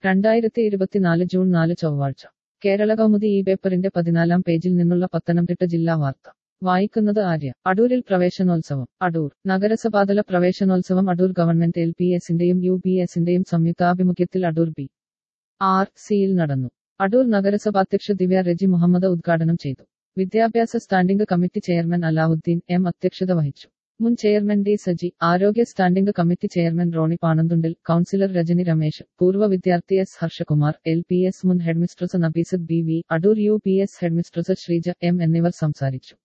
രണ്ടായിരത്തി ഇരുപത്തിനാല് ജൂൺ നാല് ചൊവ്വാഴ്ച കേരള കൗമുദി ഈ പേപ്പറിന്റെ പതിനാലാം പേജിൽ നിന്നുള്ള പത്തനംതിട്ട ജില്ലാ വാർത്ത വായിക്കുന്നത് ആര്യ അടൂരിൽ പ്രവേശനോത്സവം അടൂർ നഗരസഭാതല പ്രവേശനോത്സവം അടൂർ ഗവൺമെന്റ് എൽ പി എസിന്റെയും യു പി എസിന്റെയും സംയുക്താഭിമുഖ്യത്തിൽ അടൂർ ബി ആർ സിയിൽ നടന്നു അടൂർ നഗരസഭാധ്യക്ഷ ദിവ്യ റെജി മുഹമ്മദ് ഉദ്ഘാടനം ചെയ്തു വിദ്യാഭ്യാസ standing committee chairman Alavudeen M അധ്യക്ഷത വഹിച്ചു മുൻ ചെയർമാൻ ഡി സജി ആരോഗ്യ standing committee chairman Roni Panamthundil councillor Rajani Ramesh പൂർവ്വ വിദ്യാർത്ഥി S Harshakumar L P S മുൻ headmistress Nabeesath B V Adoor U P S headmistress Sreeja M എന്നിവർ സംസാരിച്ചു